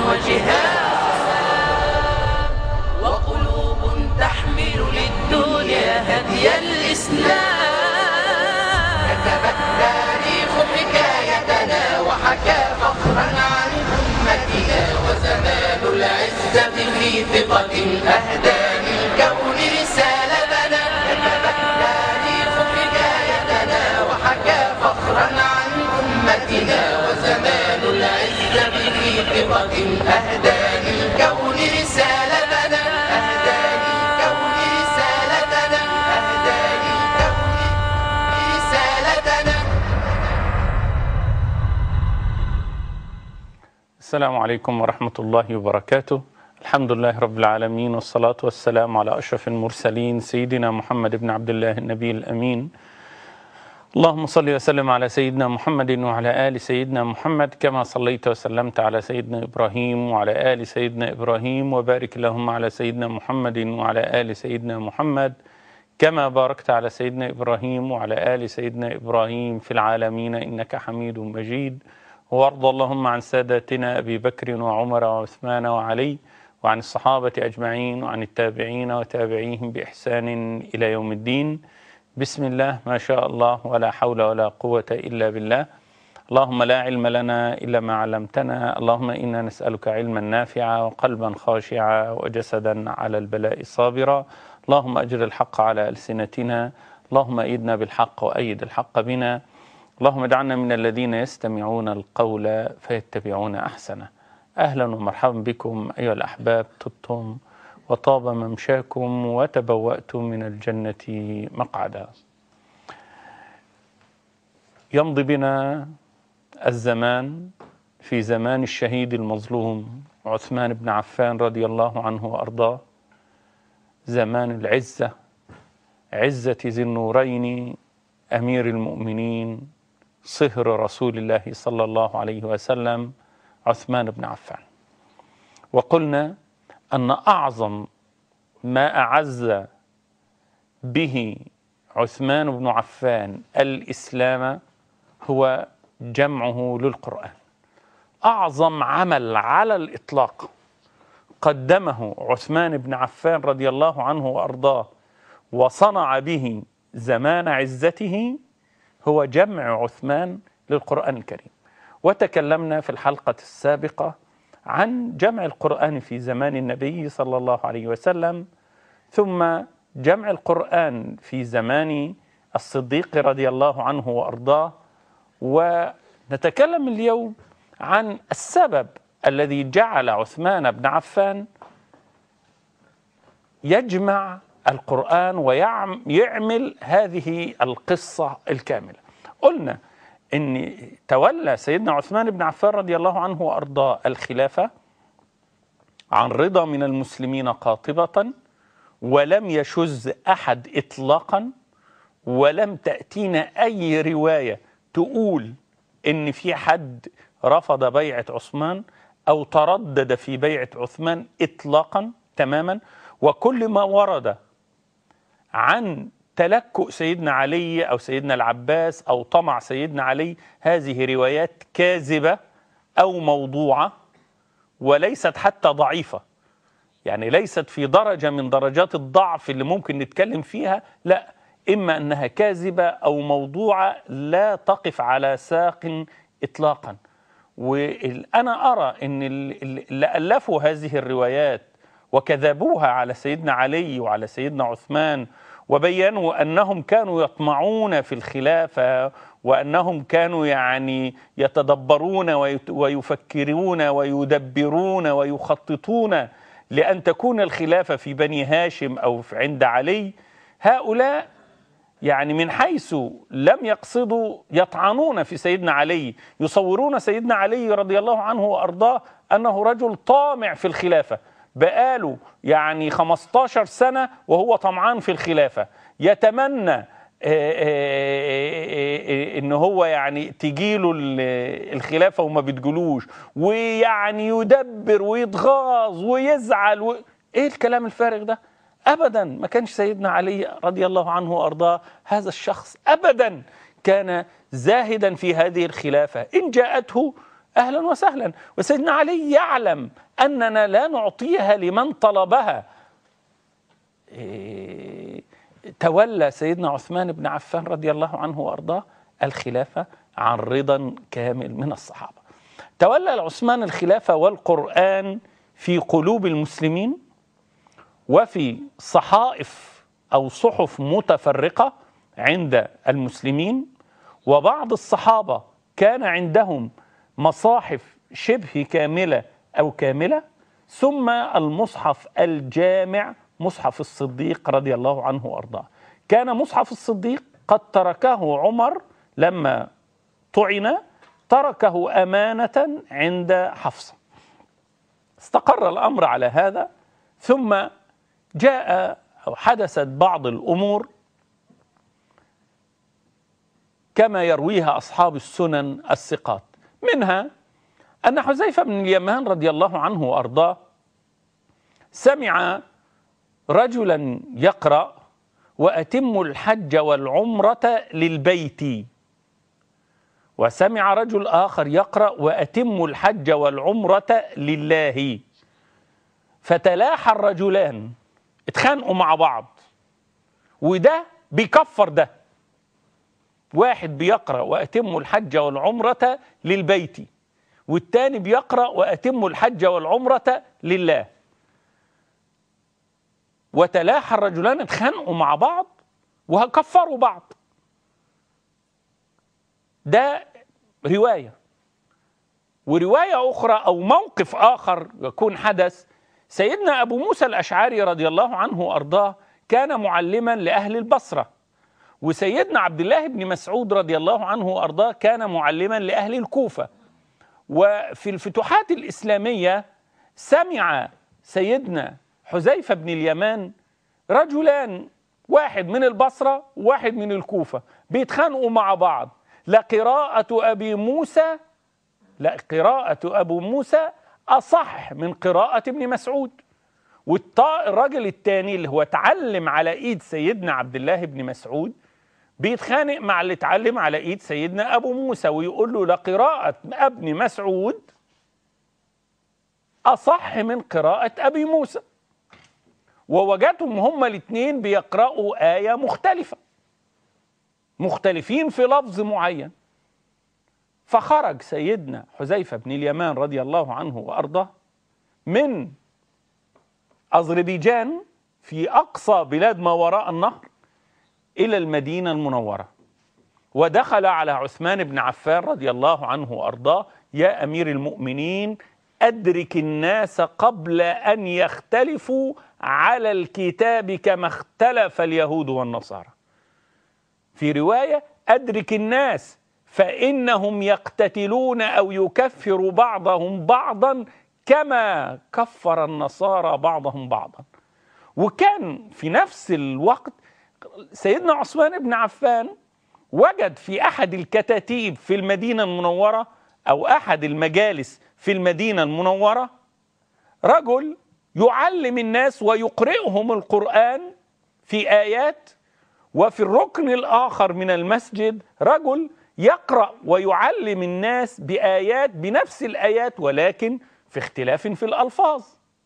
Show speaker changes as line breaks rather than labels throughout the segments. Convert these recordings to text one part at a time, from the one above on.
وجهاد وقلوب تحمل للدنيا هدي الإسلام
كتب التاريخ حكايتنا وحكى فخرا عن أمتنا وزمان العزة في ثقة أهدى للكون رسالتنا كتب التاريخ حكايتنا وحكى فخرا عن أمتنا وزمان العزة في ثقة أهدى للكون رسالتنا أهدى للكون رسالتنا أهدى للكون رسالتنا
السلام عليكم ورحمة الله وبركاته الحمد لله رب العالمين والصلاة والسلام على أشرف المرسلين سيدنا محمد بن عبد الله النبي الأمين اللهم صل وسلم على سيدنا محمد وعلى آل سيدنا محمد كما صليت وسلمت على سيدنا إبراهيم وعلى آل سيدنا إبراهيم وبارك اللهم على سيدنا محمد وعلى آل سيدنا محمد كما باركت على سيدنا إبراهيم وعلى آل سيدنا إبراهيم في العالمين إنك حميد مجيد وارض اللهم عن ساداتنا أبي بكر وعمر وعثمان وعلي وعن الصحابة أجمعين وعن التابعين وتابعيهم بإحسان إلى يوم الدين بسم الله ما شاء الله ولا حول ولا قوة إلا بالله اللهم لا علم لنا إلا ما علمتنا اللهم إنا نسألك علما نافعا وقلبا خاشعا وجسدا على البلاء صابرا اللهم أجر الحق على ألسنتنا اللهم أيدنا بالحق وأيد الحق بنا اللهم اجعلنا من الذين يستمعون القول فيتبعون أحسنه أهلا ومرحبا بكم أيها الأحباب طبتم وطاب ممشاكم وتبوأتم من الجنة مقعدا يمضي بنا الزمان في زمان الشهيد المظلوم عثمان بن عفان رضي الله عنه وأرضاه زمان العزة عزة ذي النورين أمير المؤمنين صهر رسول الله صلى الله عليه وسلم عثمان بن عفان وقلنا أن أعظم ما أعز به عثمان بن عفان الإسلام هو جمعه للقرآن أعظم عمل على الإطلاق قدمه عثمان بن عفان رضي الله عنه وأرضاه وصنع به زمان عزته هو جمع عثمان للقرآن الكريم وتكلمنا في الحلقة السابقة عن جمع القرآن في زمان النبي صلى الله عليه وسلم ثم جمع القرآن في زمان الصديق رضي الله عنه وأرضاه ونتكلم اليوم عن السبب الذي جعل عثمان بن عفان يجمع القرآن ويعمل هذه القصة الكاملة قلنا أن تولى سيدنا عثمان بن عفان رضي الله عنه وأرضاه الخلافة عن رضا من المسلمين قاطبة ولم يشز أحد إطلاقا ولم تأتينا أي رواية تقول إن في حد رفض بيعة عثمان أو تردد في بيعة عثمان إطلاقا تماما وكل ما ورد عن تلكؤ سيدنا علي او سيدنا العباس او طمع سيدنا علي هذه روايات كاذبه او موضوعه وليست حتى ضعيفه يعني ليست في درجه من درجات الضعف اللي ممكن نتكلم فيها لا اما انها كاذبه او موضوعه لا تقف على ساق اطلاقا وانا ارى ان اللي الفوا هذه الروايات وكذبوها على سيدنا علي وعلى سيدنا عثمان وبينوا انهم كانوا يطمعون في الخلافه وانهم كانوا يعني يتدبرون ويفكرون ويدبرون ويخططون لان تكون الخلافه في بني هاشم او عند علي هؤلاء يعني من حيث لم يقصدوا يطعنون في سيدنا علي يصورون سيدنا علي رضي الله عنه وارضاه انه رجل طامع في الخلافه بقاله يعني 15 سنة وهو طمعان في الخلافة يتمنى ان هو يعني تجيله الخلافة وما بتجلوش ويعني يدبر ويتغاظ ويزعل و... ايه الكلام الفارغ ده ابدا ما كانش سيدنا علي رضي الله عنه وارضاه هذا الشخص ابدا كان زاهدا في هذه الخلافة ان جاءته أهلا وسهلا وسيدنا علي يعلم أننا لا نعطيها لمن طلبها إيه، تولى سيدنا عثمان بن عفان رضي الله عنه وأرضاه الخلافة عن رضا كامل من الصحابة تولى عثمان الخلافة والقرآن في قلوب المسلمين وفي صحائف أو صحف متفرقة عند المسلمين وبعض الصحابة كان عندهم مصاحف شبه كاملة أو كاملة ثم المصحف الجامع مصحف الصديق رضي الله عنه وأرضاه كان مصحف الصديق قد تركه عمر لما طعن تركه أمانة عند حفصة استقر الأمر على هذا ثم جاء أو حدثت بعض الأمور كما يرويها أصحاب السنن الثقات منها أن حذيفة بن اليمان رضي الله عنه وأرضاه سمع رجلا يقرأ وأتم الحج والعمرة للبيت وسمع رجل آخر يقرأ وأتم الحج والعمرة لله فتلاحى الرجلان اتخانقوا مع بعض وده بيكفر ده واحد بيقرأ وأتم الحج والعمرة للبيت والتاني بيقرأ وأتم الحج والعمرة لله وتلاحى الرجلان اتخانقوا مع بعض وكفروا بعض ده رواية ورواية أخرى أو موقف آخر يكون حدث سيدنا أبو موسى الأشعري رضي الله عنه وأرضاه كان معلما لأهل البصرة وسيدنا عبد الله بن مسعود رضي الله عنه وأرضاه كان معلما لأهل الكوفة وفي الفتوحات الإسلامية سمع سيدنا حذيفة بن اليمان رجلان واحد من البصرة وواحد من الكوفة بيتخانقوا مع بعض لقراءة أبي موسى لا قراءة أبو موسى أصح من قراءة ابن مسعود والراجل الثاني اللي هو اتعلم على ايد سيدنا عبد الله بن مسعود بيتخانق مع اللي اتعلم على ايد سيدنا ابو موسى ويقول له لقراءة ابن مسعود اصح من قراءة ابي موسى ووجدهم هما الاثنين بيقرأوا آية مختلفة مختلفين في لفظ معين فخرج سيدنا حذيفة بن اليمان رضي الله عنه وأرضاه من أذربيجان في أقصى بلاد ما وراء النهر إلى المدينة المنورة ودخل على عثمان بن عفان رضي الله عنه وأرضاه يا أمير المؤمنين أدرك الناس قبل أن يختلفوا على الكتاب كما اختلف اليهود والنصارى في رواية أدرك الناس فإنهم يقتتلون أو يكفر بعضهم بعضا كما كفر النصارى بعضهم بعضا وكان في نفس الوقت سيدنا عثمان بن عفان وجد في أحد الكتاتيب في المدينة المنورة أو أحد المجالس في المدينة المنورة رجل يعلم الناس ويقرئهم القرآن في آيات وفي الركن الآخر من المسجد رجل يقرأ ويعلم الناس بآيات بنفس الآيات ولكن في اختلاف في الألفاظ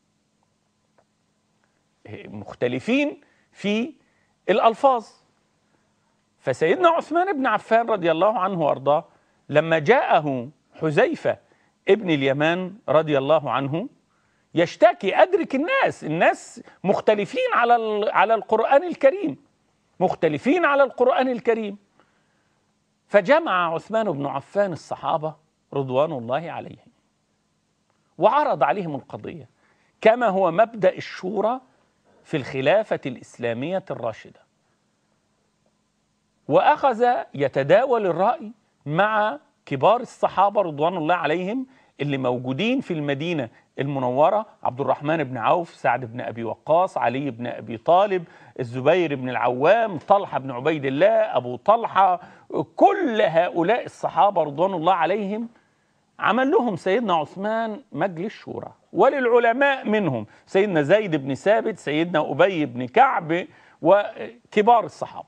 مختلفين في الألفاظ فسيدنا عثمان بن عفان رضي الله عنه وأرضاه لما جاءه حذيفة ابن اليمان رضي الله عنه يشتكي أدرك الناس الناس مختلفين على على القرآن الكريم مختلفين على القرآن الكريم فجمع عثمان بن عفان الصحابة رضوان الله عليهم وعرض عليهم القضية كما هو مبدأ الشورى في الخلافة الإسلامية الراشدة وأخذ يتداول الرأي مع كبار الصحابة رضوان الله عليهم اللي موجودين في المدينة المنورة عبد الرحمن بن عوف سعد بن أبي وقاص علي بن أبي طالب الزبير بن العوام طلحة بن عبيد الله أبو طلحة كل هؤلاء الصحابة رضوان الله عليهم عمل لهم سيدنا عثمان مجلس شورى وللعلماء منهم سيدنا زيد بن ثابت سيدنا أبي بن كعب وكبار الصحابة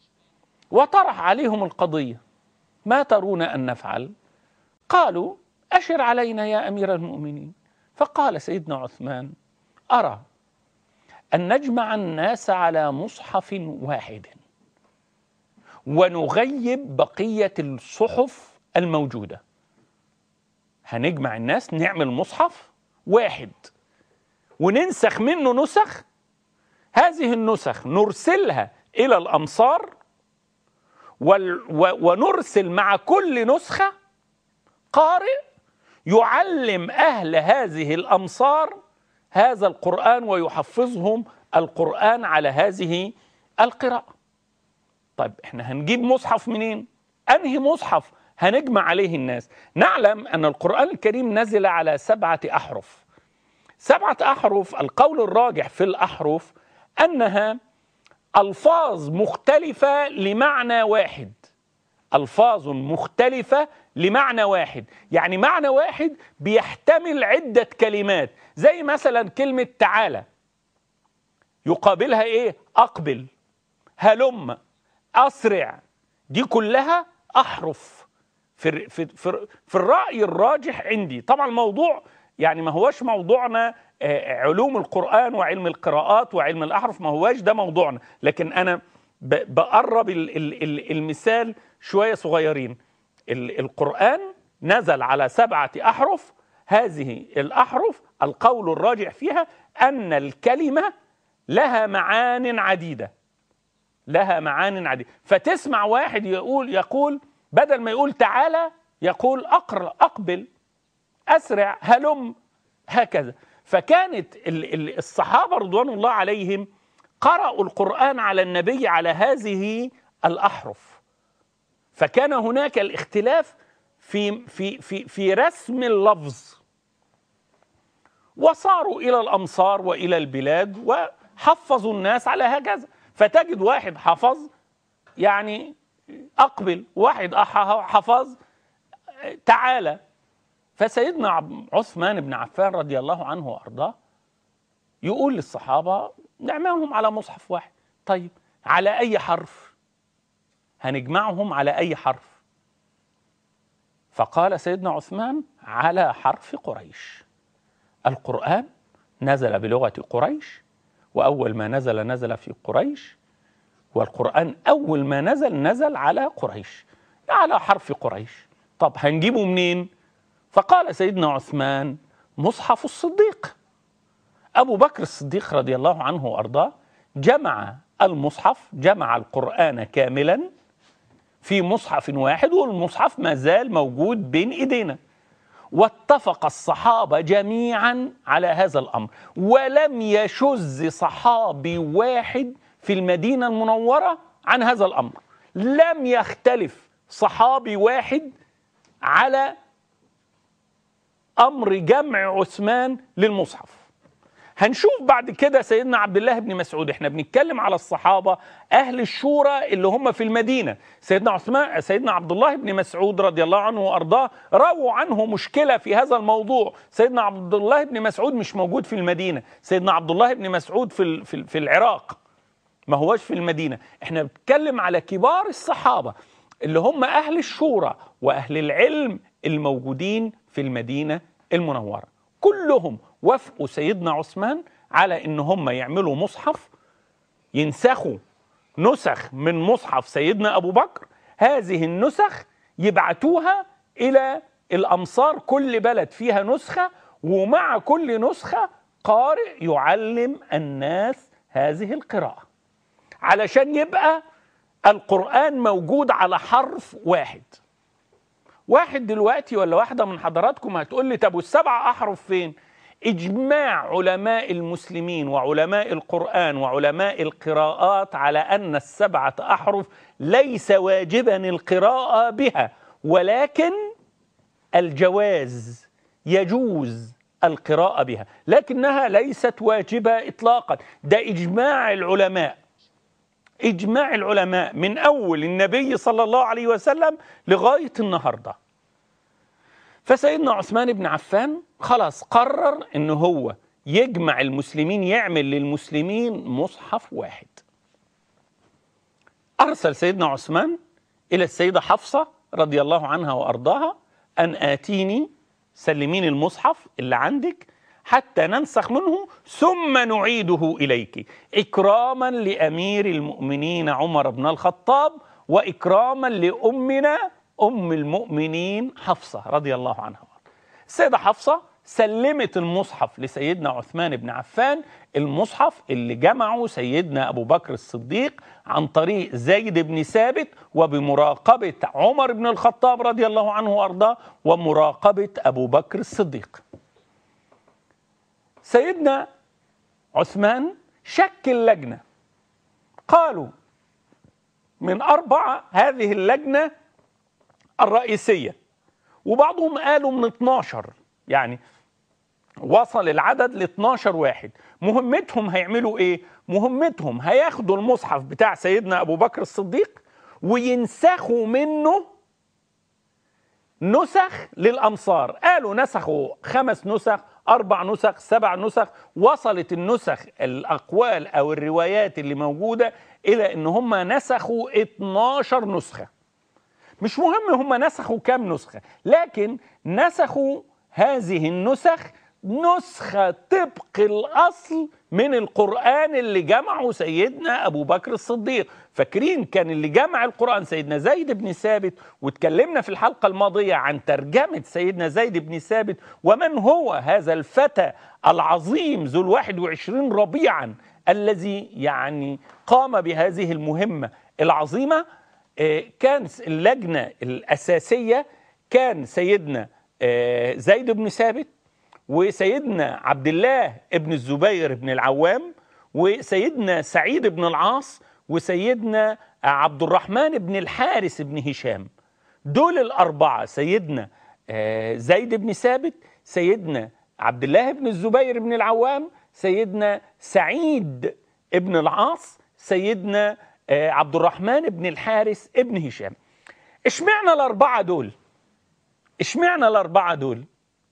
وطرح عليهم القضية ما ترون أن نفعل قالوا أشر علينا يا أمير المؤمنين فقال سيدنا عثمان أرى أن نجمع الناس على مصحف واحد ونغيب بقية الصحف الموجودة هنجمع الناس نعمل مصحف واحد وننسخ منه نسخ هذه النسخ نرسلها إلى الأمصار وال- و- ونرسل مع كل نسخة قارئ يعلم أهل هذه الأمصار هذا القرآن ويحفظهم القرآن على هذه القراءة طيب احنا هنجيب مصحف منين انهي مصحف هنجمع عليه الناس نعلم ان القرآن الكريم نزل على سبعة احرف سبعة احرف القول الراجح في الاحرف انها الفاظ مختلفة لمعنى واحد الفاظ مختلفة لمعنى واحد يعني معنى واحد بيحتمل عدة كلمات زي مثلا كلمة تعالى يقابلها ايه اقبل هلم اسرع دي كلها احرف في الر- في في, في الراي الراجح عندي طبعا الموضوع يعني ما هوش موضوعنا آه، علوم القران وعلم القراءات وعلم الاحرف ما هوش ده موضوعنا لكن انا ب- بقرب ال- ال- ال- المثال شويه صغيرين ال- القران نزل على سبعه احرف هذه الاحرف القول الراجح فيها ان الكلمه لها معان عديده لها معان عديدة فتسمع واحد يقول يقول بدل ما يقول تعالى يقول أقر أقبل أسرع هلم هكذا فكانت ال- ال- الصحابة رضوان الله عليهم قرأوا القرآن على النبي على هذه الأحرف فكان هناك الاختلاف في في في في رسم اللفظ وصاروا إلى الأمصار وإلى البلاد وحفظوا الناس على هكذا فتجد واحد حفظ يعني أقبل واحد أح- حفظ تعالى فسيدنا عب- عثمان بن عفان رضي الله عنه وأرضاه يقول للصحابة نعملهم على مصحف واحد طيب على أي حرف هنجمعهم على أي حرف فقال سيدنا عثمان على حرف قريش القرآن نزل بلغة قريش وأول ما نزل نزل في قريش والقرآن أول ما نزل نزل على قريش على حرف قريش طب هنجيبه منين فقال سيدنا عثمان مصحف الصديق أبو بكر الصديق رضي الله عنه وأرضاه جمع المصحف جمع القرآن كاملا في مصحف واحد والمصحف ما زال موجود بين إيدينا واتفق الصحابة جميعا على هذا الأمر ولم يشز صحابي واحد في المدينة المنورة عن هذا الأمر لم يختلف صحابي واحد على أمر جمع عثمان للمصحف هنشوف بعد كده سيدنا عبد الله بن مسعود احنا بنتكلم على الصحابه اهل الشورى اللي هم في المدينه سيدنا عثمان سيدنا عبد الله بن مسعود رضي الله عنه وارضاه رووا عنه مشكله في هذا الموضوع سيدنا عبد الله بن مسعود مش موجود في المدينه سيدنا عبد الله بن مسعود في ال- في, ال- في العراق ما هوش في المدينه احنا بنتكلم على كبار الصحابه اللي هم اهل الشورى واهل العلم الموجودين في المدينه المنوره كلهم وافقوا سيدنا عثمان على ان هم يعملوا مصحف ينسخوا نسخ من مصحف سيدنا ابو بكر هذه النسخ يبعتوها الى الامصار كل بلد فيها نسخه ومع كل نسخه قارئ يعلم الناس هذه القراءه علشان يبقى القران موجود على حرف واحد واحد دلوقتي ولا واحده من حضراتكم هتقول لي طب والسبع احرف فين اجماع علماء المسلمين وعلماء القران وعلماء القراءات على ان السبعه احرف ليس واجبا القراءه بها ولكن الجواز يجوز القراءه بها لكنها ليست واجبه اطلاقا ده اجماع العلماء اجماع العلماء من اول النبي صلى الله عليه وسلم لغايه النهارده فسيدنا عثمان بن عفان خلاص قرر ان هو يجمع المسلمين يعمل للمسلمين مصحف واحد ارسل سيدنا عثمان الى السيده حفصه رضي الله عنها وارضاها ان اتيني سلميني المصحف اللي عندك حتى ننسخ منه ثم نعيده اليك اكراما لامير المؤمنين عمر بن الخطاب واكراما لامنا ام المؤمنين حفصه رضي الله عنها السيده حفصه سلمت المصحف لسيدنا عثمان بن عفان المصحف اللي جمعه سيدنا ابو بكر الصديق عن طريق زيد بن ثابت وبمراقبه عمر بن الخطاب رضي الله عنه وارضاه ومراقبه ابو بكر الصديق. سيدنا عثمان شكل لجنه قالوا من اربعه هذه اللجنه الرئيسيه وبعضهم قالوا من 12 يعني وصل العدد ل 12 واحد مهمتهم هيعملوا ايه مهمتهم هياخدوا المصحف بتاع سيدنا ابو بكر الصديق وينسخوا منه نسخ للامصار قالوا نسخوا خمس نسخ اربع نسخ سبع نسخ وصلت النسخ الاقوال او الروايات اللي موجوده الى ان هم نسخوا 12 نسخه مش مهم هم نسخوا كام نسخه لكن نسخوا هذه النسخ نسخة طبق الأصل من القرآن اللي جمعه سيدنا أبو بكر الصديق فاكرين كان اللي جمع القرآن سيدنا زيد بن ثابت واتكلمنا في الحلقة الماضية عن ترجمة سيدنا زيد بن ثابت ومن هو هذا الفتى العظيم ذو الواحد وعشرين ربيعا الذي يعني قام بهذه المهمة العظيمة كان اللجنة الأساسية كان سيدنا زيد بن ثابت وسيدنا عبد الله ابن الزبير بن العوام وسيدنا سعيد بن العاص وسيدنا عبد الرحمن بن الحارث بن هشام دول الأربعة سيدنا زيد بن ثابت سيدنا عبد الله بن الزبير بن العوام سيدنا سعيد بن العاص سيدنا عبد الرحمن بن الحارث بن هشام اشمعنى الأربعة دول اشمعنى الأربعة دول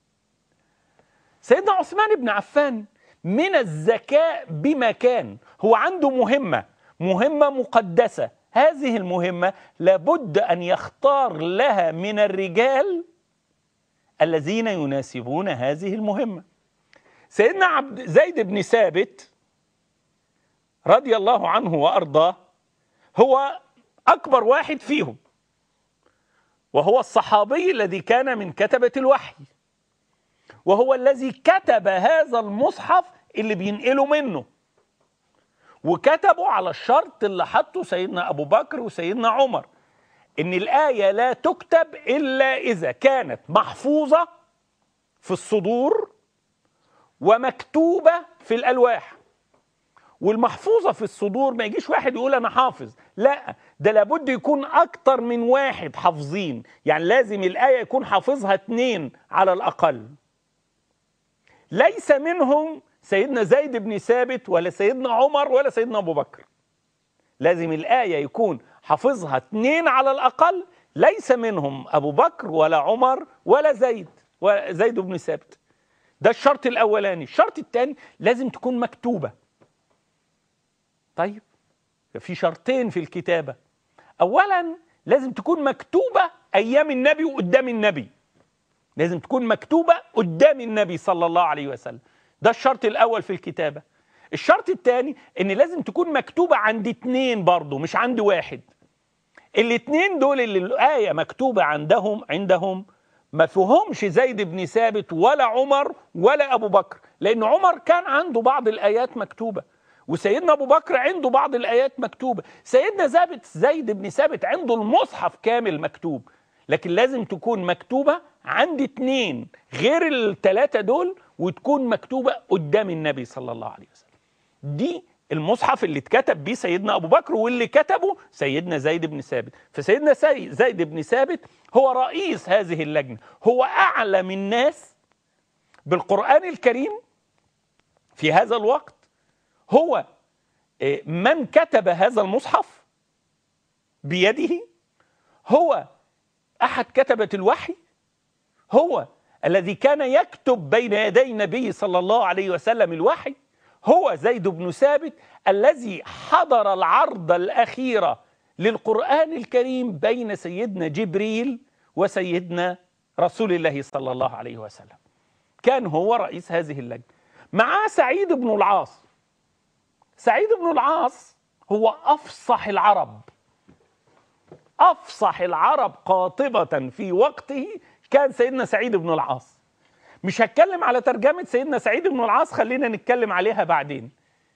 سيدنا عثمان بن عفان من الذكاء بمكان هو عنده مهمة مهمة مقدسة هذه المهمة لابد أن يختار لها من الرجال الذين يناسبون هذه المهمة سيدنا عبد زيد بن ثابت رضي الله عنه وأرضاه هو أكبر واحد فيهم وهو الصحابي الذي كان من كتبة الوحي وهو الذي كتب هذا المصحف اللي بينقله منه وكتبه على الشرط اللي حطه سيدنا ابو بكر وسيدنا عمر ان الايه لا تكتب الا اذا كانت محفوظه في الصدور ومكتوبه في الالواح والمحفوظه في الصدور ما يجيش واحد يقول انا حافظ لا ده لابد يكون اكتر من واحد حافظين يعني لازم الايه يكون حافظها اتنين على الاقل ليس منهم سيدنا زيد بن ثابت ولا سيدنا عمر ولا سيدنا ابو بكر لازم الايه يكون حافظها اثنين على الاقل ليس منهم ابو بكر ولا عمر ولا زيد ولا زيد بن ثابت ده الشرط الاولاني الشرط الثاني لازم تكون مكتوبه طيب في شرطين في الكتابه اولا لازم تكون مكتوبه ايام النبي وقدام النبي لازم تكون مكتوبة قدام النبي صلى الله عليه وسلم ده الشرط الأول في الكتابة الشرط الثاني ان لازم تكون مكتوبة عند اتنين برضه مش عند واحد الاتنين دول اللي الآية مكتوبة عندهم عندهم ما فيهمش زيد بن ثابت ولا عمر ولا أبو بكر لأن عمر كان عنده بعض الآيات مكتوبة وسيدنا أبو بكر عنده بعض الآيات مكتوبة سيدنا ثابت زيد بن ثابت عنده المصحف كامل مكتوب لكن لازم تكون مكتوبة عند اتنين غير التلاتة دول وتكون مكتوبة قدام النبي صلى الله عليه وسلم دي المصحف اللي اتكتب بيه سيدنا أبو بكر واللي كتبه سيدنا زيد بن ثابت فسيدنا زيد بن ثابت هو رئيس هذه اللجنة هو أعلم الناس بالقرآن الكريم في هذا الوقت هو من كتب هذا المصحف بيده هو احد كتبه الوحي هو الذي كان يكتب بين يدي النبي صلى الله عليه وسلم الوحي هو زيد بن ثابت الذي حضر العرض الاخيره للقران الكريم بين سيدنا جبريل وسيدنا رسول الله صلى الله عليه وسلم كان هو رئيس هذه اللجنة معاه سعيد بن العاص سعيد بن العاص هو أفصح العرب أفصح العرب قاطبة في وقته كان سيدنا سعيد بن العاص مش هتكلم على ترجمة سيدنا سعيد بن العاص خلينا نتكلم عليها بعدين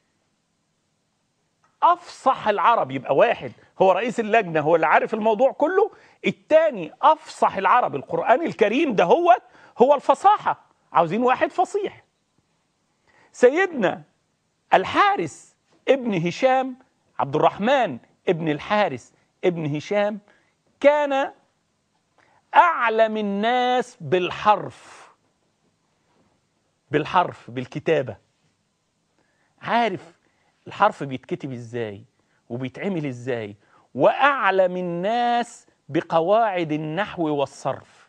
افصح العرب يبقى واحد هو رئيس اللجنه هو اللي عارف الموضوع كله الثاني افصح العرب القران الكريم ده هو هو الفصاحه عاوزين واحد فصيح سيدنا الحارس ابن هشام عبد الرحمن ابن الحارس ابن هشام كان اعلم الناس بالحرف بالحرف بالكتابه عارف الحرف بيتكتب ازاي وبيتعمل ازاي واعلم الناس بقواعد النحو والصرف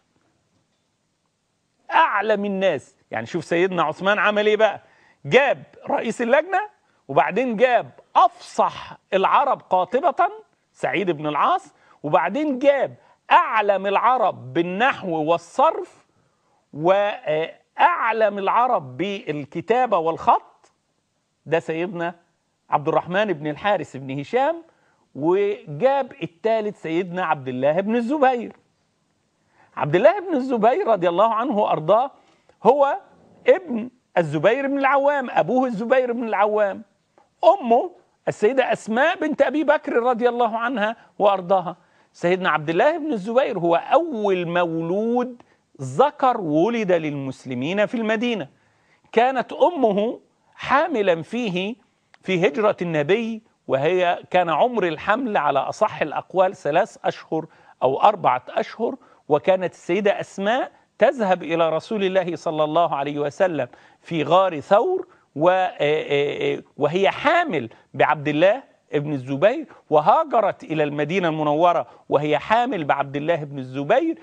اعلم الناس يعني شوف سيدنا عثمان عمل ايه بقى جاب رئيس اللجنه وبعدين جاب افصح العرب قاطبه سعيد بن العاص وبعدين جاب اعلم العرب بالنحو والصرف واعلم العرب بالكتابه والخط ده سيدنا عبد الرحمن بن الحارث بن هشام وجاب الثالث سيدنا عبد الله بن الزبير عبد الله بن الزبير رضي الله عنه وارضاه هو ابن الزبير بن العوام ابوه الزبير بن العوام امه السيده اسماء بنت ابي بكر رضي الله عنها وارضاها سيدنا عبد الله بن الزبير هو اول مولود ذكر ولد للمسلمين في المدينه كانت امه حاملا فيه في هجرة النبي وهي كان عمر الحمل على أصح الأقوال ثلاث أشهر أو أربعة أشهر وكانت السيدة أسماء تذهب إلى رسول الله صلى الله عليه وسلم في غار ثور وهي حامل بعبد الله ابن الزبير وهاجرت إلى المدينة المنورة وهي حامل بعبد الله بن الزبير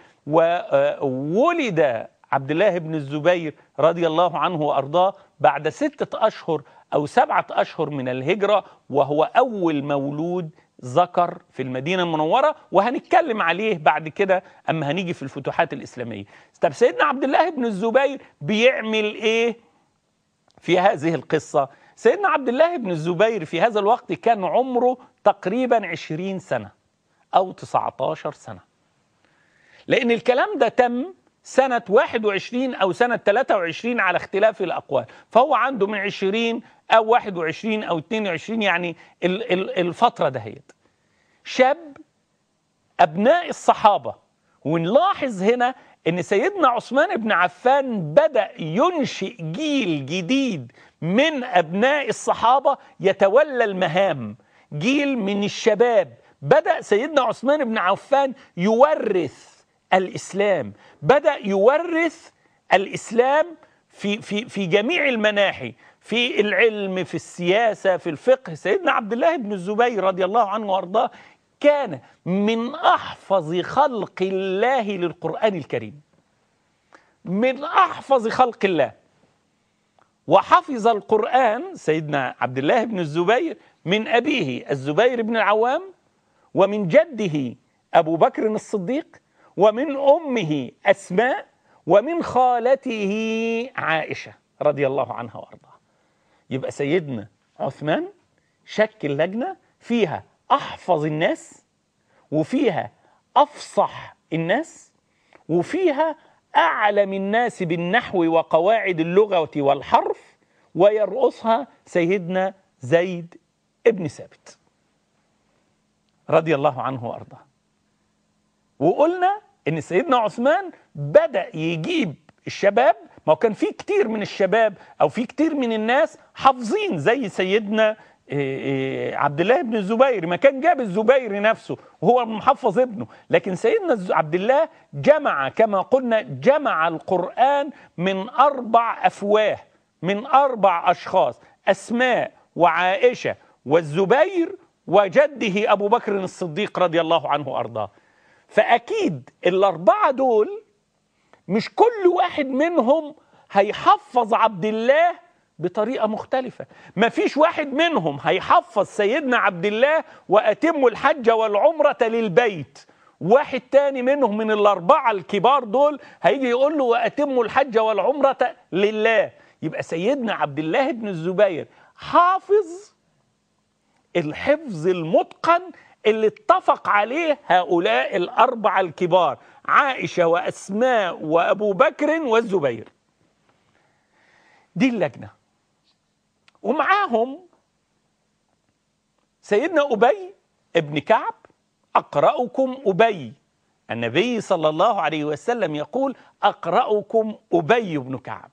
وولد عبد الله بن الزبير رضي الله عنه وأرضاه بعد ستة أشهر أو سبعة أشهر من الهجرة وهو أول مولود ذكر في المدينة المنورة وهنتكلم عليه بعد كده أما هنيجي في الفتوحات الإسلامية طب سيدنا عبد الله بن الزبير بيعمل إيه في هذه القصة سيدنا عبد الله بن الزبير في هذا الوقت كان عمره تقريبا عشرين سنة أو 19 سنة لأن الكلام ده تم سنة 21 أو سنة 23 على اختلاف الأقوال فهو عنده من 20 أو 21 أو 22 يعني الفترة دهيت شاب أبناء الصحابة ونلاحظ هنا أن سيدنا عثمان بن عفان بدأ ينشئ جيل جديد من أبناء الصحابة يتولى المهام جيل من الشباب بدأ سيدنا عثمان بن عفان يورث الاسلام بدا يورث الاسلام في في في جميع المناحي في العلم في السياسه في الفقه سيدنا عبد الله بن الزبير رضي الله عنه وارضاه كان من احفظ خلق الله للقران الكريم من احفظ خلق الله وحفظ القران سيدنا عبد الله بن الزبير من ابيه الزبير بن العوام ومن جده ابو بكر الصديق ومن امه اسماء ومن خالته عائشه رضي الله عنها وارضاها يبقى سيدنا عثمان شكل لجنه فيها احفظ الناس وفيها افصح الناس وفيها اعلم الناس بالنحو وقواعد اللغه والحرف ويرأسها سيدنا زيد ابن ثابت رضي الله عنه وارضاه وقلنا ان سيدنا عثمان بدا يجيب الشباب ما هو كان في كتير من الشباب او في كتير من الناس حافظين زي سيدنا عبد الله بن الزبير ما كان جاب الزبير نفسه وهو محفظ ابنه لكن سيدنا عبد الله جمع كما قلنا جمع القرآن من أربع أفواه من أربع أشخاص أسماء وعائشة والزبير وجده أبو بكر الصديق رضي الله عنه وأرضاه فأكيد الأربعة دول مش كل واحد منهم هيحفظ عبد الله بطريقة مختلفة ما فيش واحد منهم هيحفظ سيدنا عبد الله وأتم الحج والعمرة للبيت واحد تاني منهم من الأربعة الكبار دول هيجي يقول له وأتموا الحج والعمرة لله يبقى سيدنا عبد الله بن الزبير حافظ الحفظ المتقن اللي اتفق عليه هؤلاء الأربعة الكبار عائشة وأسماء وأبو بكر والزبير دي اللجنة ومعاهم سيدنا أبي ابن كعب أقرأكم أبي النبي صلى الله عليه وسلم يقول أقرأكم أبي بن كعب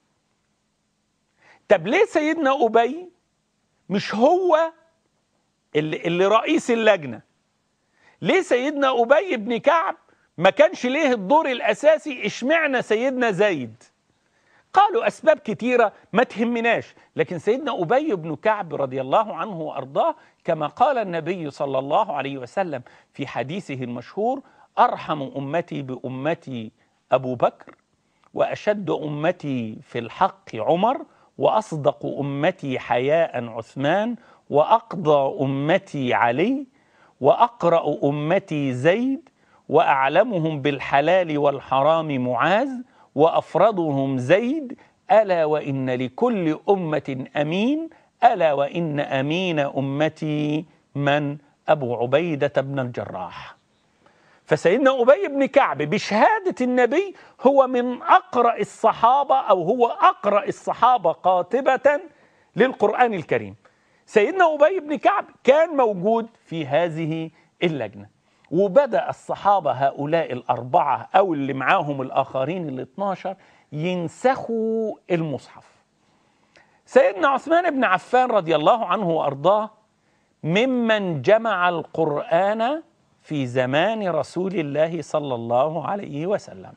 طب ليه سيدنا أبي مش هو اللي, اللي رئيس اللجنة ليه سيدنا أبي بن كعب ما كانش ليه الدور الأساسي اشمعنا سيدنا زيد قالوا أسباب كتيرة ما تهمناش لكن سيدنا أبي بن كعب رضي الله عنه وأرضاه كما قال النبي صلى الله عليه وسلم في حديثه المشهور أرحم أمتي بأمتي أبو بكر وأشد أمتي في الحق عمر وأصدق أمتي حياء عثمان وأقضى أمتي علي وأقرأ أمتي زيد وأعلمهم بالحلال والحرام معاذ وافرضهم زيد الا وان لكل امه امين الا وان امين امتي من ابو عبيده بن الجراح فسيدنا ابي بن كعب بشهاده النبي هو من اقرا الصحابه او هو اقرا الصحابه قاطبه للقران الكريم سيدنا ابي بن كعب كان موجود في هذه اللجنه وبدأ الصحابة هؤلاء الأربعة أو اللي معاهم الآخرين ال 12 ينسخوا المصحف سيدنا عثمان بن عفان رضي الله عنه وأرضاه ممن جمع القرآن في زمان رسول الله صلى الله عليه وسلم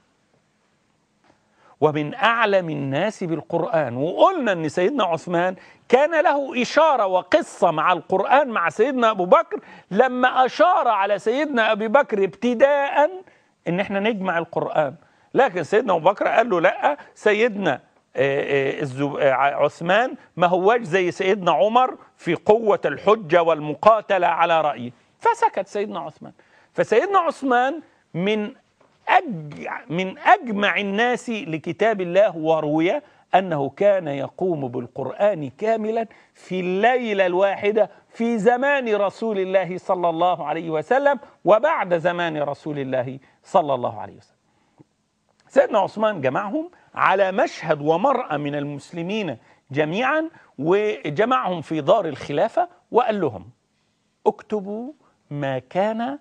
ومن أعلم الناس بالقرآن وقلنا أن سيدنا عثمان كان له إشارة وقصة مع القرآن مع سيدنا أبو بكر لما أشار على سيدنا أبي بكر ابتداء أن احنا نجمع القرآن لكن سيدنا أبو بكر قال له لا سيدنا عثمان ما هواش زي سيدنا عمر في قوة الحجة والمقاتلة على رأيه فسكت سيدنا عثمان فسيدنا عثمان من أج... من أجمع الناس لكتاب الله وروي أنه كان يقوم بالقرآن كاملا في الليلة الواحدة في زمان رسول الله صلى الله عليه وسلم وبعد زمان رسول الله صلى الله عليه وسلم سيدنا عثمان جمعهم على مشهد ومرأة من المسلمين جميعا وجمعهم في دار الخلافة وقال لهم اكتبوا ما كان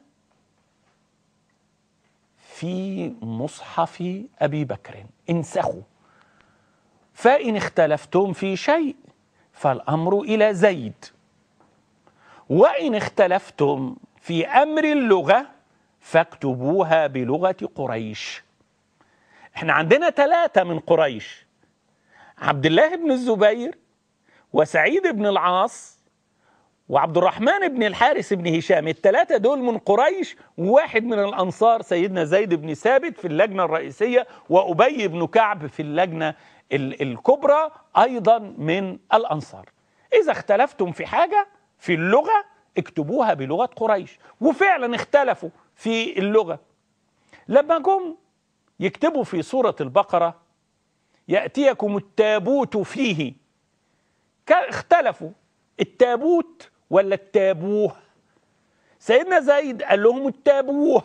في مصحف ابي بكر انسخوا فان اختلفتم في شيء فالامر الى زيد وان اختلفتم في امر اللغه فاكتبوها بلغه قريش احنا عندنا ثلاثه من قريش عبد الله بن الزبير وسعيد بن العاص وعبد الرحمن بن الحارث بن هشام الثلاثة دول من قريش وواحد من الأنصار سيدنا زيد بن ثابت في اللجنة الرئيسية وأبي بن كعب في اللجنة الكبرى أيضا من الأنصار إذا اختلفتم في حاجة في اللغة اكتبوها بلغة قريش وفعلا اختلفوا في اللغة لما جم يكتبوا في سورة البقرة يأتيكم التابوت فيه اختلفوا التابوت ولا التابوه سيدنا زيد قال لهم التابوه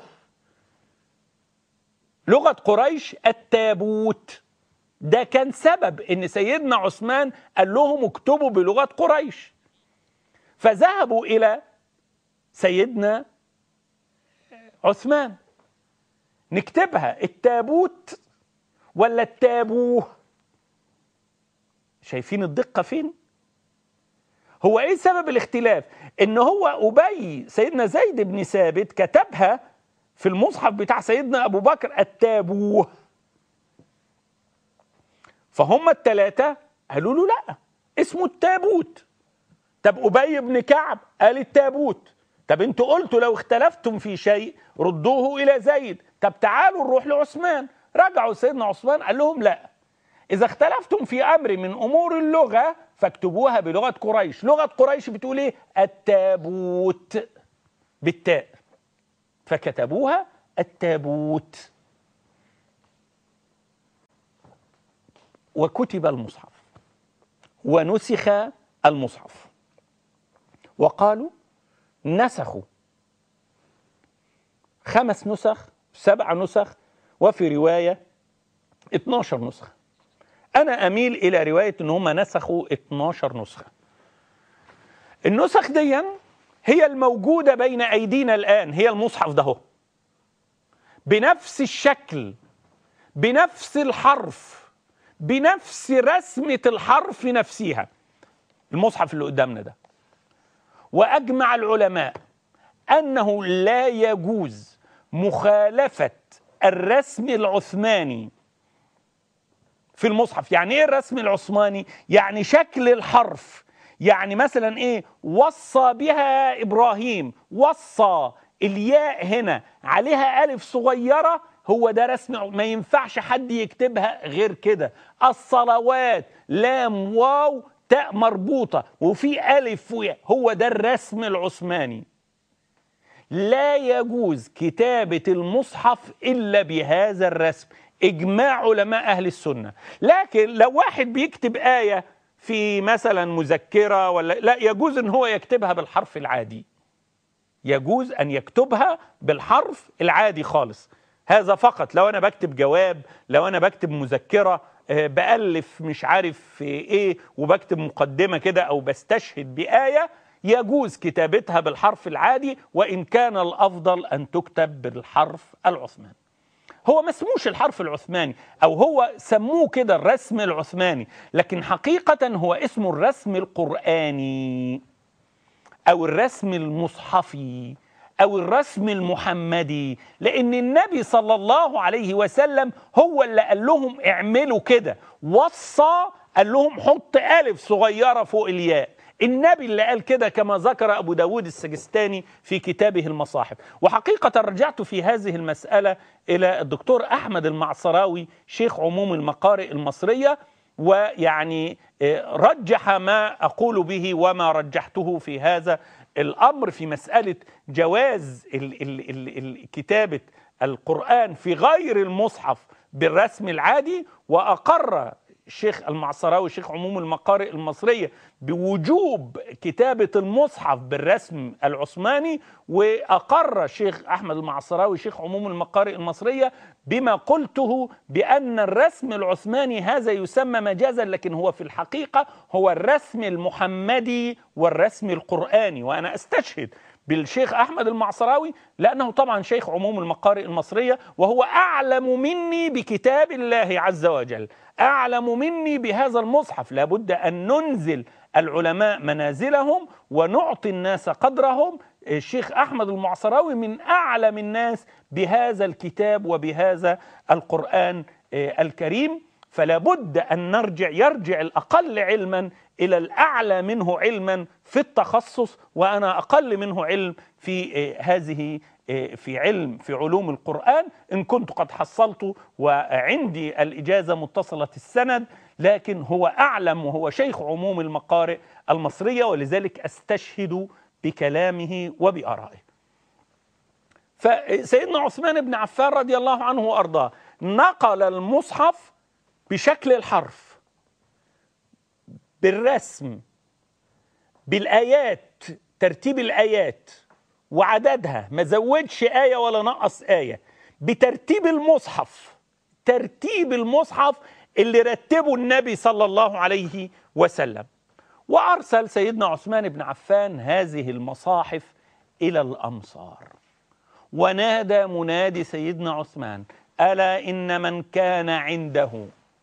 لغة قريش التابوت ده كان سبب ان سيدنا عثمان قال لهم اكتبوا بلغة قريش فذهبوا الى سيدنا عثمان نكتبها التابوت ولا التابوه شايفين الدقة فين هو ايه سبب الاختلاف ان هو ابي سيدنا زيد بن ثابت كتبها في المصحف بتاع سيدنا ابو بكر التابوه فهم الثلاثه قالوا له لا اسمه التابوت طب ابي بن كعب قال التابوت طب انتوا قلتوا لو اختلفتم في شيء ردوه الى زيد طب تعالوا نروح لعثمان رجعوا سيدنا عثمان قال لهم لا اذا اختلفتم في امر من امور اللغه فاكتبوها بلغه قريش لغه قريش بتقول ايه التابوت بالتاء فكتبوها التابوت وكتب المصحف ونسخ المصحف وقالوا نسخوا خمس نسخ سبع نسخ وفي رواية 12 نسخة أنا أميل إلى رواية أن هم نسخوا 12 نسخة النسخ دي هي الموجودة بين أيدينا الآن هي المصحف ده هو. بنفس الشكل بنفس الحرف بنفس رسمة الحرف نفسها المصحف اللي قدامنا ده وأجمع العلماء أنه لا يجوز مخالفة الرسم العثماني في المصحف يعني ايه الرسم العثماني يعني شكل الحرف يعني مثلا ايه وصى بها ابراهيم وصى الياء هنا عليها الف صغيره هو ده رسم ما ينفعش حد يكتبها غير كده الصلوات لام واو تاء مربوطه وفي الف وياء هو ده الرسم العثماني لا يجوز كتابه المصحف الا بهذا الرسم اجماع علماء اهل السنه لكن لو واحد بيكتب ايه في مثلا مذكره ولا لا يجوز ان هو يكتبها بالحرف العادي يجوز ان يكتبها بالحرف العادي خالص هذا فقط لو انا بكتب جواب لو انا بكتب مذكره آه، بالف مش عارف في ايه وبكتب مقدمه كده او بستشهد بايه يجوز كتابتها بالحرف العادي وان كان الافضل ان تكتب بالحرف العثماني هو ما اسموش الحرف العثماني او هو سموه كده الرسم العثماني لكن حقيقه هو اسمه الرسم القراني او الرسم المصحفي او الرسم المحمدي لان النبي صلى الله عليه وسلم هو اللي قال لهم اعملوا كده وصى قال لهم حط الف صغيره فوق الياء النبي اللي قال كده كما ذكر أبو داود السجستاني في كتابه المصاحف وحقيقة رجعت في هذه المسألة إلى الدكتور أحمد المعصراوي شيخ عموم المقارئ المصرية ويعني آه، رجح ما أقول به وما رجحته في هذا الأمر في مسألة جواز ال ال ال ال كتابة القرآن في غير المصحف بالرسم العادي وأقر الشيخ المعصراوي شيخ عموم المقارئ المصرية بوجوب كتابة المصحف بالرسم العثماني وأقر الشيخ أحمد المعصراوي شيخ عموم المقارئ المصرية بما قلته بأن الرسم العثماني هذا يسمى مجازا لكن هو في الحقيقة هو الرسم المحمدي والرسم القرآني وأنا أستشهد بالشيخ احمد المعصراوي لانه طبعا شيخ عموم المقارئ المصريه وهو اعلم مني بكتاب الله عز وجل اعلم مني بهذا المصحف لابد ان ننزل العلماء منازلهم ونعطي الناس قدرهم الشيخ احمد المعصراوي من اعلم الناس بهذا الكتاب وبهذا القران آه، الكريم فلا بد ان نرجع يرجع الاقل علما الى الاعلى منه علما في التخصص وانا اقل منه علم في آه، هذه آه، في علم في علوم القران ان كنت قد حصلت وعندي الاجازه متصله السند لكن هو اعلم وهو شيخ عموم المقارئ المصريه ولذلك استشهد بكلامه وبارائه فسيدنا عثمان بن عفان رضي الله عنه وارضاه نقل المصحف بشكل الحرف بالرسم بالايات ترتيب الايات وعددها ما زودش ايه ولا نقص ايه بترتيب المصحف ترتيب المصحف اللي رتبه النبي صلى الله عليه وسلم وارسل سيدنا عثمان بن عفان هذه المصاحف الى الامصار ونادى منادي سيدنا عثمان الا ان من كان عنده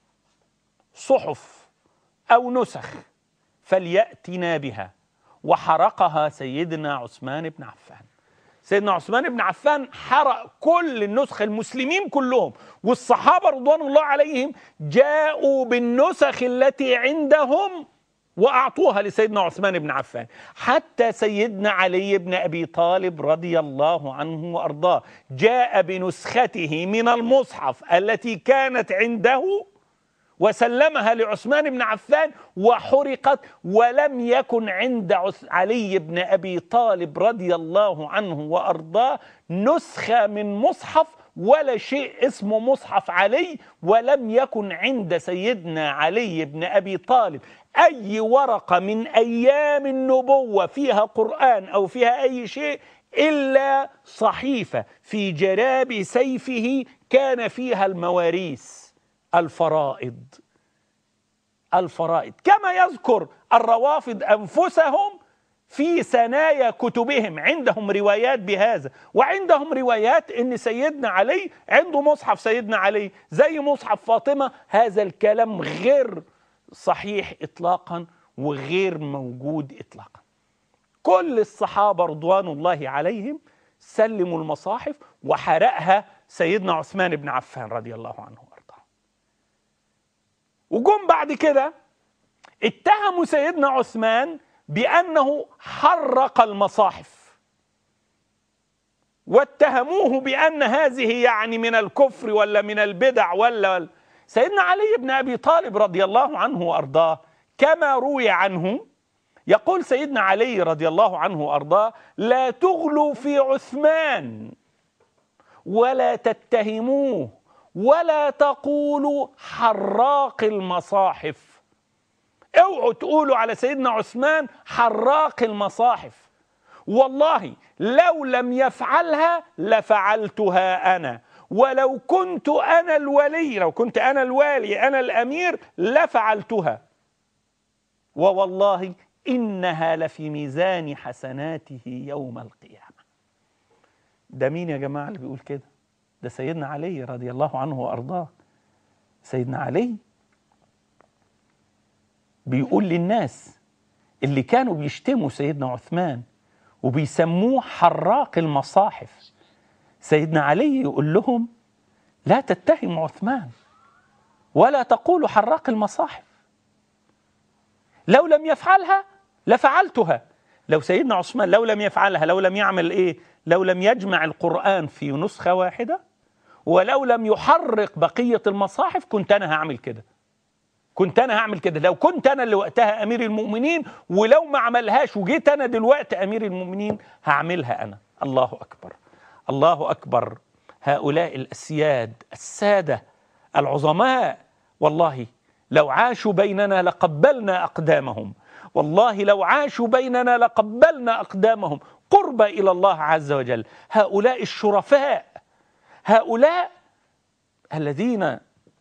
صحف او نسخ فلياتنا بها وحرقها سيدنا عثمان بن عفان سيدنا عثمان بن عفان حرق كل النسخ المسلمين كلهم والصحابة رضوان الله عليهم جاءوا بالنسخ التي عندهم وأعطوها لسيدنا عثمان بن عفان حتى سيدنا علي بن أبي طالب رضي الله عنه وأرضاه جاء بنسخته من المصحف التي كانت عنده وسلمها لعثمان بن عفان وحرقت ولم يكن عند عث- علي بن ابي طالب رضي الله عنه وارضاه نسخه من مصحف ولا شيء اسمه مصحف علي ولم يكن عند سيدنا علي بن ابي طالب اي ورقه من ايام النبوه فيها قران او فيها اي شيء الا صحيفه في جراب سيفه كان فيها المواريث الفرائض الفرائض كما يذكر الروافض انفسهم في ثنايا كتبهم عندهم روايات بهذا وعندهم روايات ان سيدنا علي عنده مصحف سيدنا علي زي مصحف فاطمه هذا الكلام غير صحيح اطلاقا وغير موجود اطلاقا كل الصحابه رضوان الله عليهم سلموا المصاحف وحرقها سيدنا عثمان بن عفان رضي الله عنه وارضاه وجم بعد كده اتهموا سيدنا عثمان بانه حرق المصاحف واتهموه بان هذه يعني من الكفر ولا من البدع ولا, ولا سيدنا علي بن ابي طالب رضي الله عنه وارضاه كما روي عنه يقول سيدنا علي رضي الله عنه وارضاه لا تغلوا في عثمان ولا تتهموه ولا تقولوا حراق المصاحف اوعوا تقولوا على سيدنا عثمان حراق المصاحف والله لو لم يفعلها لفعلتها انا ولو كنت انا الولي لو كنت انا الوالي انا الامير لفعلتها ووالله انها لفي ميزان حسناته يوم القيامه ده مين يا جماعه اللي بيقول كده ده سيدنا علي رضي الله عنه وارضاه سيدنا علي بيقول للناس اللي كانوا بيشتموا سيدنا عثمان وبيسموه حراق المصاحف سيدنا علي يقول لهم لا تتهموا عثمان ولا تقولوا حراق المصاحف لو لم يفعلها لفعلتها لو سيدنا عثمان لو لم يفعلها لو لم يعمل ايه لو لم يجمع القرآن في نسخة واحدة ولو لم يحرق بقية المصاحف كنت أنا هعمل كده كنت أنا هعمل كده لو كنت أنا اللي وقتها أمير المؤمنين ولو ما عملهاش وجيت أنا دلوقتي أمير المؤمنين هعملها أنا الله أكبر الله أكبر هؤلاء الأسياد السادة العظماء والله لو عاشوا بيننا لقبلنا أقدامهم والله لو عاشوا بيننا لقبلنا أقدامهم قرب إلى الله عز وجل هؤلاء الشرفاء هؤلاء الذين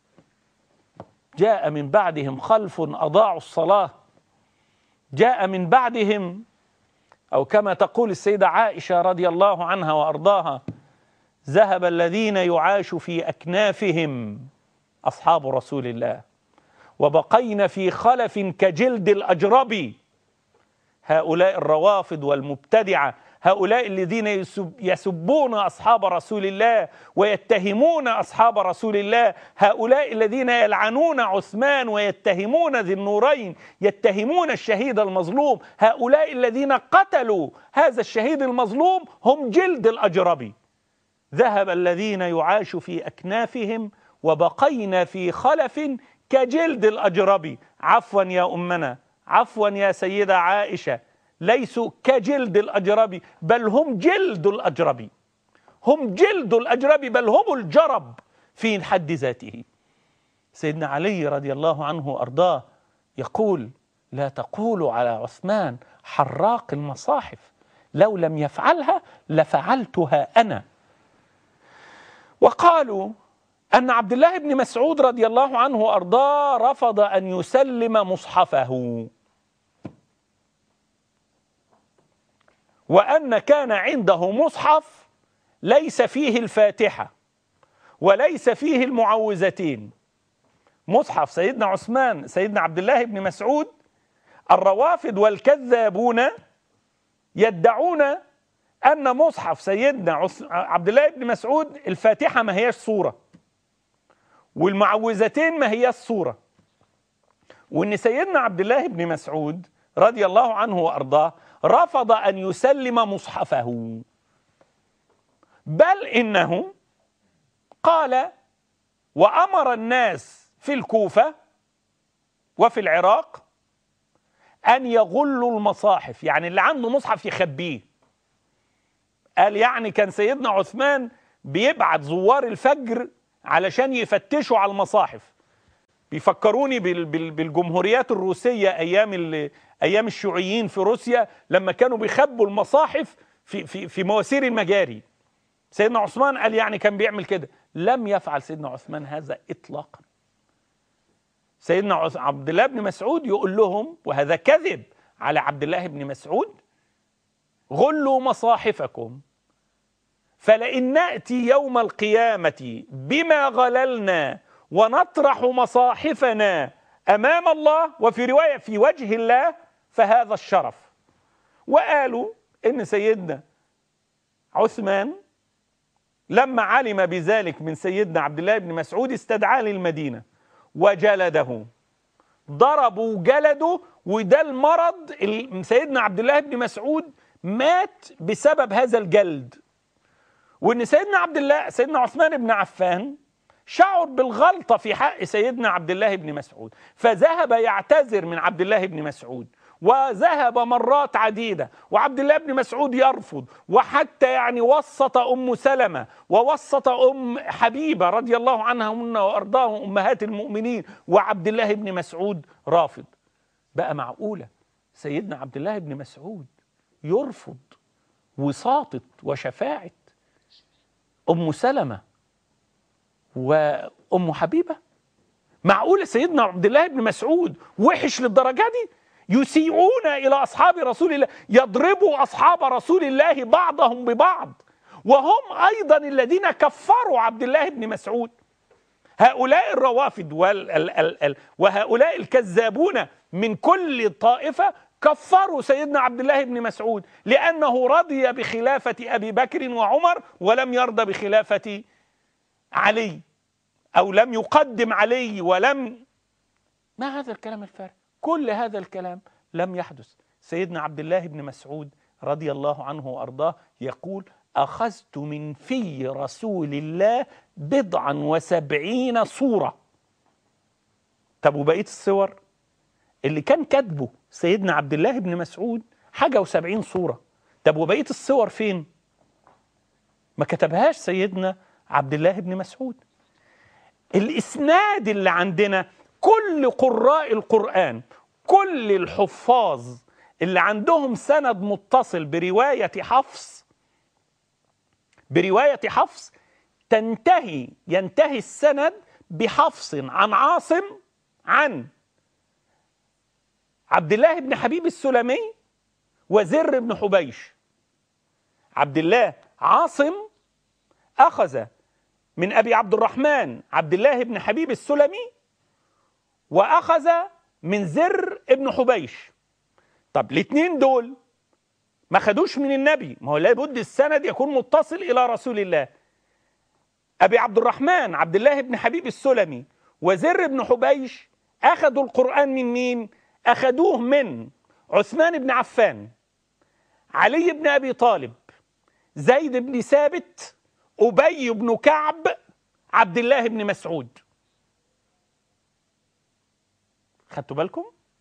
جاء من بعدهم خلف أضاعوا الصلاة جاء من بعدهم أو كما تقول السيدة عائشة رضي الله عنها وأرضاها ذهب الذين يعاش في أكنافهم أصحاب رسول الله وبقين في خلف كجلد الأجرب هؤلاء الروافض والمبتدعة هؤلاء الذين يسب يسبون أصحاب رسول الله ويتهمون أصحاب رسول الله هؤلاء الذين يلعنون عثمان ويتهمون ذي النورين يتهمون الشهيد المظلوم هؤلاء الذين قتلوا هذا الشهيد المظلوم هم جلد الأجربي ذهب الذين يعاش في أكنافهم وبقينا في خلف كجلد الأجربي عفوا يا أمنا عفوا يا سيدة عائشة ليسوا كجلد الأجربي بل هم جلد الأجربي هم جلد الأجربي بل هم الجرب في حد ذاته سيدنا علي رضي الله عنه وأرضاه يقول لا تقولوا على عثمان حراق المصاحف لو لم يفعلها لفعلتها أنا وقالوا أن عبد الله بن مسعود رضي الله عنه وأرضاه رفض أن يسلم مصحفه وأن كان عنده مصحف ليس فيه الفاتحة وليس فيه المعوذتين مصحف سيدنا عثمان سيدنا عبد الله بن مسعود الروافض والكذابون يدعون أن مصحف سيدنا عث... عبد الله بن مسعود الفاتحة ما هياش صورة والمعوذتين ما هي الصورة وان سيدنا عبد الله بن مسعود رضي الله عنه وارضاه رفض ان يسلم مصحفه بل انه قال وامر الناس في الكوفه وفي العراق أن يغلوا المصاحف يعني اللي عنده مصحف يخبيه قال يعني كان سيدنا عثمان بيبعت زوار الفجر علشان يفتشوا على المصاحف بيفكروني بال- بال- بالجمهوريات الروسية أيام ال- أيام الشيوعيين في روسيا لما كانوا بيخبوا المصاحف في في في مواسير المجاري سيدنا عثمان قال يعني كان بيعمل كده لم يفعل سيدنا عثمان هذا إطلاقا سيدنا عث- عبد الله بن مسعود يقول لهم وهذا كذب على عبد الله بن مسعود غلوا مصاحفكم فلئن ناتي يوم القيامه بما غللنا ونطرح مصاحفنا امام الله وفي روايه في وجه الله فهذا الشرف وقالوا ان سيدنا عثمان لما علم بذلك من سيدنا عبد الله بن مسعود استدعاه للمدينه وجلده ضربوا جلده وده المرض ال- سيدنا عبد الله بن مسعود مات بسبب هذا الجلد وان سيدنا عبد الله سيدنا عثمان بن عفان شعر بالغلطه في حق سيدنا عبد الله بن مسعود فذهب يعتذر من عبد الله بن مسعود وذهب مرات عديده وعبد الله بن مسعود يرفض وحتى يعني وسط ام سلمه ووسط ام حبيبه رضي الله عنهن وارضاهم امهات المؤمنين وعبد الله بن مسعود رافض بقى معقوله سيدنا عبد الله بن مسعود يرفض وساطه وشفاعه ام سلمه وام حبيبه معقوله سيدنا عبد الله بن مسعود وحش للدرجه دي يسيئون الى اصحاب رسول الله يضربوا اصحاب رسول الله بعضهم ببعض وهم ايضا الذين كفروا عبد الله بن مسعود هؤلاء الروافد وال ال ال ال وهؤلاء الكذابون من كل طائفه كفروا سيدنا عبد الله بن مسعود لانه رضي بخلافه ابي بكر وعمر ولم يرضى بخلافه علي او لم يقدم علي ولم ما هذا الكلام الفارغ كل هذا الكلام لم يحدث سيدنا عبد الله بن مسعود رضي الله عنه وارضاه يقول اخذت من في رسول الله بضعا وسبعين صوره طب وبقيه الصور اللي كان كاتبه سيدنا عبد الله بن مسعود حاجه وسبعين صوره طب وبقيه الصور فين ما كتبهاش سيدنا عبد الله بن مسعود الاسناد اللي عندنا كل قراء القران كل الحفاظ اللي عندهم سند متصل بروايه حفص بروايه حفص تنتهي ينتهي السند بحفص عن عاصم عن عبد الله بن حبيب السلمي وزر بن حبيش عبد الله عاصم اخذ من ابي عبد الرحمن عبد الله بن حبيب السلمي واخذ من زر ابن حبيش طب الاثنين دول ما خدوش من النبي ما هو لابد السند يكون متصل الى رسول الله ابي عبد الرحمن عبد الله بن حبيب السلمي وزر بن حبيش اخذوا القران من مين اخذوه من عثمان بن عفان علي بن ابي طالب زيد بن ثابت ابي بن كعب عبد الله بن مسعود خدتوا بالكم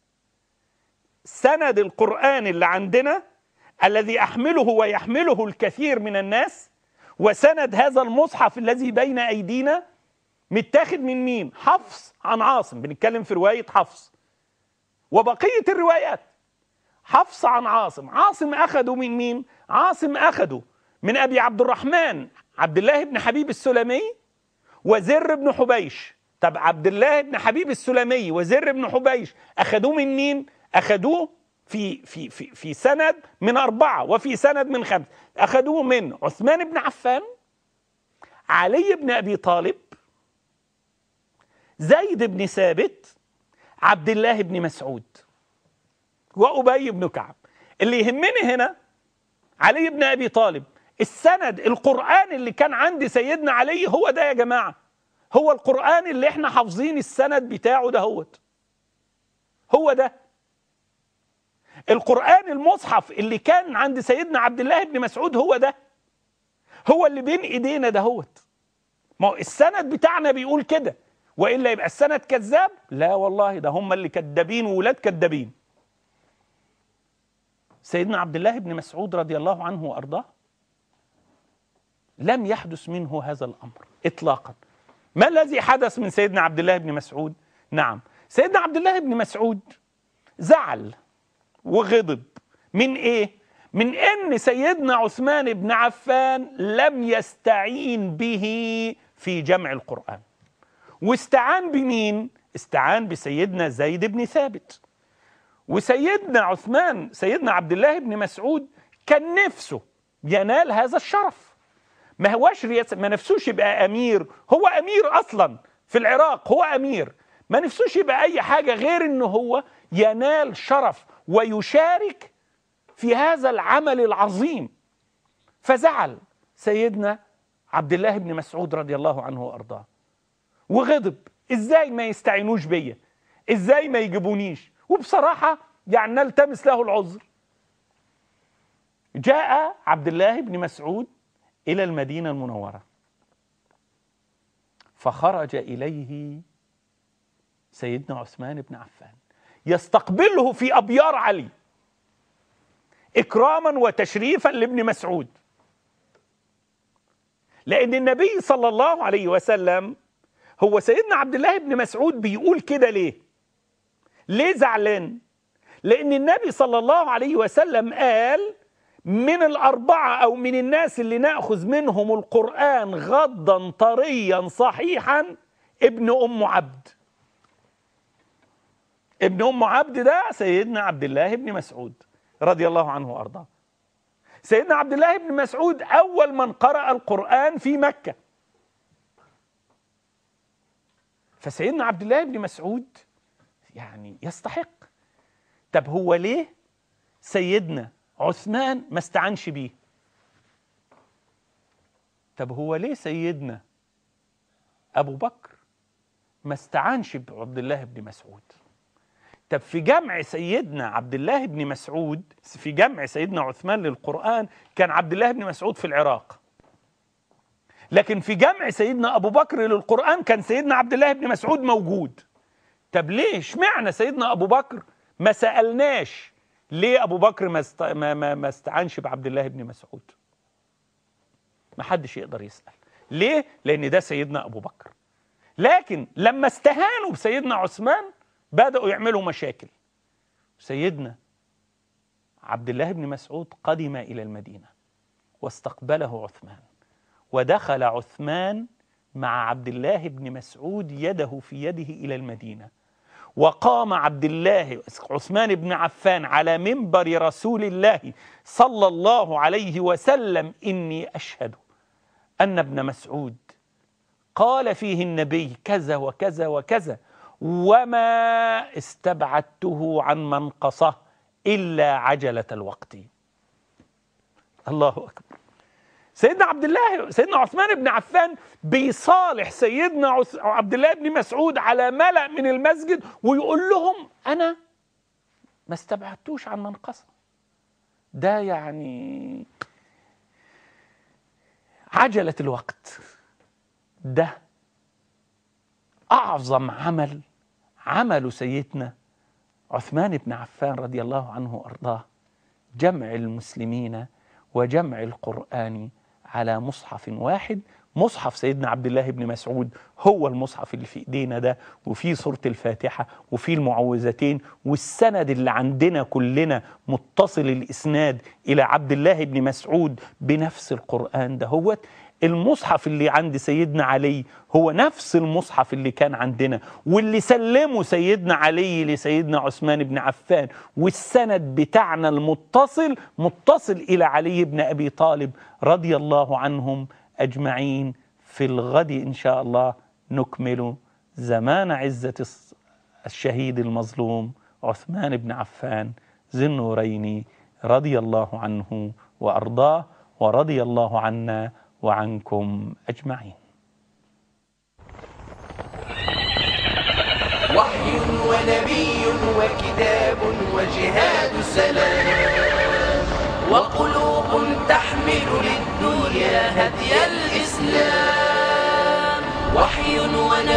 سند القران اللي عندنا الذي احمله ويحمله الكثير من الناس وسند هذا المصحف الذي بين ايدينا متاخد من مين حفص عن عاصم بنتكلم في روايه حفص وبقيه الروايات حفص عن عاصم عاصم اخذوا من مين عاصم اخذوا من ابي عبد الرحمن عبد الله بن حبيب السلمي وزر بن حبيش طب عبد الله بن حبيب السلمي وزر بن حبيش اخذوه من مين اخذوه في في في في سند من أربعة وفي سند من خمسة أخذوه من عثمان بن عفان علي بن أبي طالب زيد بن ثابت عبد الله بن مسعود وأبي بن كعب اللي يهمني هنا علي بن أبي طالب السند القرآن اللي كان عند سيدنا علي هو ده يا جماعة هو القرآن اللي احنا حافظين السند بتاعه ده هوت هو ده القرآن المصحف اللي كان عند سيدنا عبد الله بن مسعود هو ده هو اللي بين ايدينا دهوت ما هو السند بتاعنا بيقول كده والا يبقى السند كذاب لا والله ده هم اللي كذابين وولاد كذابين سيدنا عبد الله بن مسعود رضي الله عنه وارضاه لم يحدث منه هذا الامر اطلاقا ما الذي حدث من سيدنا عبد الله بن مسعود نعم سيدنا عبد الله بن مسعود زعل وغضب من ايه من ان سيدنا عثمان بن عفان لم يستعين به في جمع القران واستعان بمين استعان بسيدنا زيد بن ثابت وسيدنا عثمان سيدنا عبد الله بن مسعود كان نفسه ينال هذا الشرف ما هواش رياس ما نفسوش يبقى امير هو امير اصلا في العراق هو امير ما نفسوش يبقى اي حاجه غير ان هو ينال شرف ويشارك في هذا العمل العظيم فزعل سيدنا عبد الله بن مسعود رضي الله عنه وارضاه وغضب ازاي ما يستعينوش بيا ازاي ما يجيبونيش وبصراحه يعني نلتمس له العذر جاء عبد الله بن مسعود الى المدينه المنوره فخرج اليه سيدنا عثمان بن عفان يستقبله في ابيار علي اكراما وتشريفا لابن مسعود لان النبي صلى الله عليه وسلم هو سيدنا عبد الله بن مسعود بيقول كده ليه ليه زعلان لان النبي صلى الله عليه وسلم قال من الأربعة أو من الناس اللي نأخذ منهم القرآن غضا طريا صحيحا ابن أم عبد ابن أم عبد ده سيدنا عبد الله بن مسعود رضي الله عنه وأرضاه سيدنا عبد الله بن مسعود أول من قرأ القرآن في مكة فسيدنا عبد الله بن مسعود يعني يستحق طب هو ليه سيدنا عثمان ما استعنش بيه طب هو ليه سيدنا ابو بكر ما استعنش بعبد الله بن مسعود طب في جمع سيدنا عبد الله بن مسعود في جمع سيدنا عثمان للقرآن كان عبد الله بن مسعود في العراق لكن في جمع سيدنا ابو بكر للقرآن كان سيدنا عبد الله بن مسعود موجود طب ليه اشمعنى سيدنا ابو بكر ما سألناش ليه ابو بكر ما است... ما ما, ما استعنش بعبد الله بن مسعود ما حدش يقدر يسال ليه لان ده سيدنا ابو بكر لكن لما استهانوا بسيدنا عثمان بداوا يعملوا مشاكل سيدنا عبد الله بن مسعود قدم الى المدينه واستقبله عثمان ودخل عثمان مع عبد الله بن مسعود يده في يده الى المدينه وقام عبد الله عثمان بن عفان على منبر رسول الله صلى الله عليه وسلم اني اشهد ان ابن مسعود قال فيه النبي كذا وكذا وكذا وما استبعدته عن منقصه الا عجله الوقت الله اكبر سيدنا عبد الله سيدنا عثمان بن عفان بيصالح سيدنا عث... عبد الله بن مسعود على ملأ من المسجد ويقول لهم انا ما استبعدتوش عن منقصه ده يعني عجلة الوقت ده أعظم عمل عمله سيدنا عثمان بن عفان رضي الله عنه وأرضاه جمع المسلمين وجمع القرآن على مصحف واحد مصحف سيدنا عبد الله بن مسعود هو المصحف اللي في ايدينا ده وفيه سوره الفاتحه وفيه المعوذتين والسند اللي عندنا كلنا متصل الاسناد الى عبد الله بن مسعود بنفس القران ده هو المصحف اللي عند سيدنا علي هو نفس المصحف اللي كان عندنا واللي سلمه سيدنا علي لسيدنا عثمان بن عفان والسند بتاعنا المتصل متصل الى علي بن ابي طالب رضي الله عنهم اجمعين في الغد ان شاء الله نكمل زمان عزه الشهيد المظلوم عثمان بن عفان ذي النورين رضي الله عنه وارضاه ورضي الله عنا وعنكم اجمعين
وحي ونبي وكتاب وجهاد سلام وقلوب تحمل للدنيا هدي الإسلام وحي ونبي